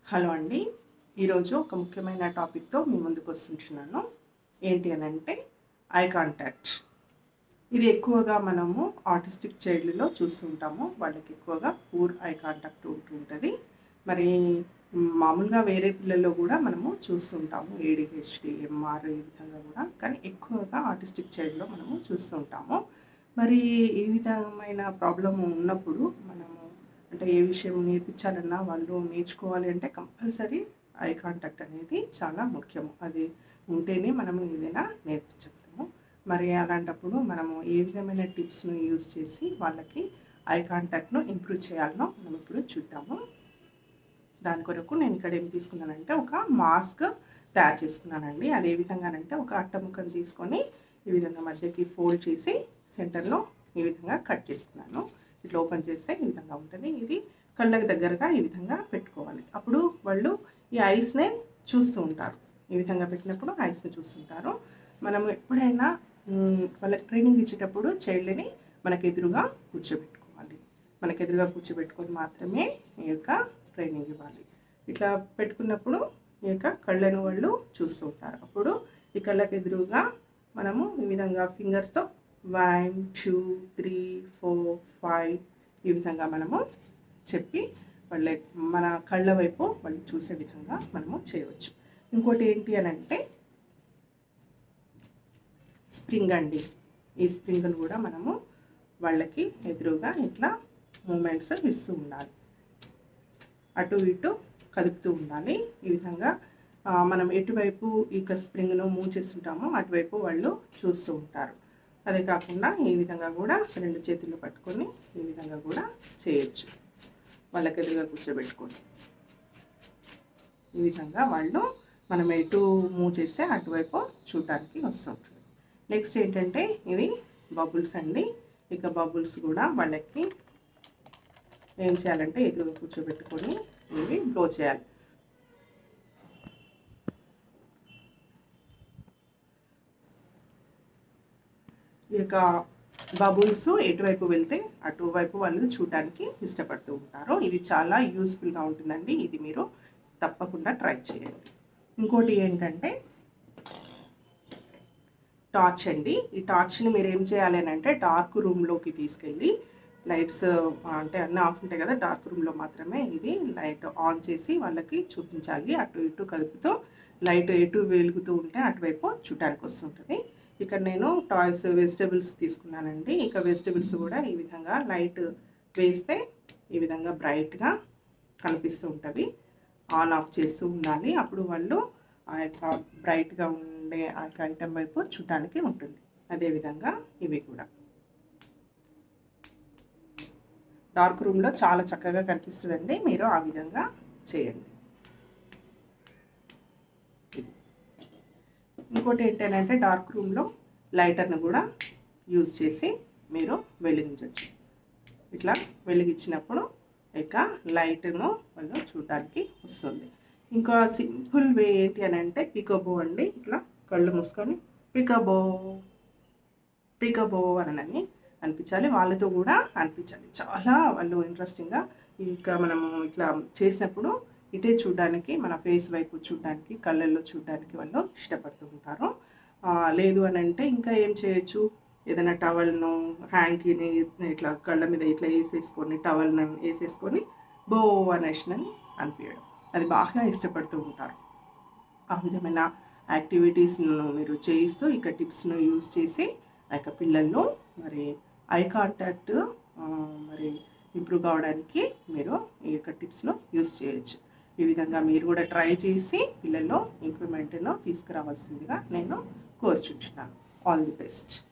hello అండి ఈరోజు ఒక ముఖ్యమైన టాపిక్తో మీ ముందుకు వస్తుంటున్నాను ఏంటి అని అంటే ఐ కాంటాక్ట్ ఇది ఎక్కువగా మనము ఆర్టిస్టిక్ చైల్డ్లో చూస్తుంటాము వాళ్ళకి ఎక్కువగా పూర్ ఐ కాంటాక్ట్ ఉంటూ ఉంటుంది మరి మామూలుగా వేరే పిల్లల్లో కూడా మనము చూస్తుంటాము ఏడిహెచ్డి ఎంఆర్ ఈ విధంగా కూడా కానీ ఎక్కువగా ఆర్టిస్టిక్ చైల్డ్లో మనము చూస్తుంటాము మరి ఈ విధమైన ప్రాబ్లం ఉన్నప్పుడు మనము అంటే ఏ విషయం నేర్పించాలన్నా వాళ్ళు నేర్చుకోవాలి అంటే కంపల్సరీ ఐ కాంటాక్ట్ అనేది చాలా ముఖ్యము అది ఉంటేనే మనము ఏదైనా నేర్పించగలము మరి అలాంటప్పుడు మనము ఏ విధమైన టిప్స్ను యూజ్ చేసి వాళ్ళకి ఐ కాంటాక్ట్ను ఇంప్రూవ్ చేయాలనో మనం ఇప్పుడు చూద్దాము దాని కొరకు నేను ఇక్కడ ఏం తీసుకున్నానంటే ఒక మాస్క్ తయారు చేసుకున్నానండి అది ఏ విధంగానంటే ఒక అట్ట ముక్కను తీసుకొని ఈ విధంగా మధ్యకి ఫోల్డ్ చేసి సెంటర్లో ఈ విధంగా కట్ చేసుకున్నాను ఇట్లా ఓపెన్ చేస్తే ఈ విధంగా ఉంటుంది ఇది కళ్ళకి దగ్గరగా ఈ విధంగా పెట్టుకోవాలి అప్పుడు వాళ్ళు ఈ ఐస్నే చూస్తూ ఉంటారు ఈ విధంగా పెట్టినప్పుడు ఐస్ని చూస్తుంటారు మనం ఎప్పుడైనా మ్, వాళ్ళకి ట్రైనింగ్ ఇచ్చేటప్పుడు చైల్డ్ని మనకు ఎదురుగా కూర్చోబెట్టుకోవాలి మనకు ఎదురుగా కూర్చోబెట్టుకొని మాత్రమే ఈ యొక్క ట్రైనింగ్ ఇవ్వాలి ఇట్లా పెట్టుకున్నప్పుడు ఈ యొక్క కళ్ళను వాళ్ళు చూస్తూ ఉంటారు అప్పుడు ఈ కళ్ళకి ఎదురుగా మనము ఈ విధంగా ఫింగర్స్తో one two three four five ఈ విధంగా మనము చెప్పి వాళ్ళ మన కళ్ళ వైపు వాళ్ళు చూసే విధంగా మనము చేయవచ్చు ఇంకోటి ఏంటి అని అంటే స్ప్రింగ్ అండి ఈ స్ప్రింగ్ను కూడా మనము వాళ్ళకి ఎదురుగా ఇట్లా మూమెంట్స్ ఇస్తూ ఉండాలి అటు ఇటు కదుపుతూ ఉండాలి ఈ విధంగా ఆ, మనం ఎటువైపు ఈ స్ప్రింగ్ను మూవ్ చేస్తుంటామో అటువైపు వాళ్ళు చూస్తూ ఉంటారు అదే కాకుండా ఈ విధంగా కూడా రెండు చేతులు పట్టుకొని ఈ విధంగా కూడా చేయొచ్చు వాళ్ళకి ఎదురుగా కూర్చోబెట్టుకొని ఈ విధంగా వాళ్ళు మనం ఎటు మూవ్ చేస్తే అటువైపు చూడటానికి వస్తుంటుంది నెక్స్ట్ ఏంటంటే ఇది బబుల్స్ అండి ఇక బబుల్స్ కూడా వాళ్ళకి ఏం చేయాలంటే ఎదురుగా కూర్చోబెట్టుకొని ఇవి బ్లో చేయాలి ఈ యొక్క బబుల్స్ ఎటువైపు వెళ్తే అటువైపు వాళ్ళు చూడడానికి ఇష్టపడుతూ ఉంటారు ఇది చాలా యూస్ఫుల్గా ఉంటుందండి ఇది మీరు తప్పకుండా ట్రై చేయండి ఇంకోటి ఏంటంటే టార్చ్ అండి ఈ టార్చ్ని మీరు ఏం చేయాలి అని అంటే డార్క్ రూమ్లోకి తీసుకెళ్ళి లైట్స్ అంటే అన్నీ ఆఫ్ ఉంటాయి కదా డార్క్ రూమ్లో మాత్రమే ఇది లైట్ ఆన్ చేసి వాళ్ళకి చూపించాలి అటు ఇటు కదుపుతూ లైట్ ఎటు వెలుగుతూ ఉంటే అటువైపు చూడడానికి వస్తుంటుంది ఇక్కడ నేను టాయ్స్ వెజిటబుల్స్ తీసుకున్నానండి ఇక వెజిటబుల్స్ కూడా ఈ విధంగా లైట్ వేస్తే ఈ విధంగా బ్రైట్గా కనిపిస్తూ ఉంటుంది ఆన్ ఆఫ్ చేస్తూ ఉండాలి అప్పుడు వాళ్ళు ఆ యొక్క బ్రైట్గా ఉండే ఆ యొక్క ఐటెం వైపు చూడడానికి ఉంటుంది అదేవిధంగా ఇవి కూడా డార్క్ రూమ్లో చాలా చక్కగా కనిపిస్తుందండి మీరు ఆ విధంగా చేయండి ఇంకోటి ఏంటంటే డార్క్ రూమ్లో లైటర్ను కూడా యూజ్ చేసి మీరు వెలిగించవచ్చు ఇట్లా వెలిగించినప్పుడు ఇక లైట్ను వాళ్ళు చూడడానికి వస్తుంది ఇంకా సింపుల్ వే ఏంటి అని అంటే పికబో అండి ఇట్లా కళ్ళు మూసుకొని పికబో పికబో అని అనిపించాలి వాళ్ళతో కూడా అనిపించాలి చాలా వాళ్ళు ఇంట్రెస్టింగ్గా ఇక మనము ఇట్లా చేసినప్పుడు ఇటే చూడడానికి మన ఫేస్ వైపు చూడడానికి కళ్ళల్లో చూడడానికి వాళ్ళు ఇష్టపడుతూ ఉంటారు ఆ, లేదు అని అంటే ఇంకా ఏం చేయొచ్చు ఏదైనా టవల్ను హ్యాంకీని ఇట్లా కళ్ళ మీద ఇట్లా వేసేసుకొని టవల్ను వేసేసుకొని బో అనేసినని అనిపించడం అది బాగా ఇష్టపడుతూ ఉంటారు ఆ విధమైన యాక్టివిటీస్ను మీరు చేయిస్తూ ఇక టిప్స్ను యూజ్ చేసి ఆ యొక్క పిల్లల్లో మరి ఐ కాంటాక్ట్ మరి ఇంప్రూవ్ కావడానికి మీరు ఈ యొక్క టిప్స్ను యూజ్ చేయొచ్చు ఈ విధంగా మీరు కూడా ట్రై చేసి పిల్లల్లో ఇంప్రూవ్మెంట్ను తీసుకురావాల్సిందిగా నేను కోరుచుంటున్నాను ఆల్ ది బెస్ట్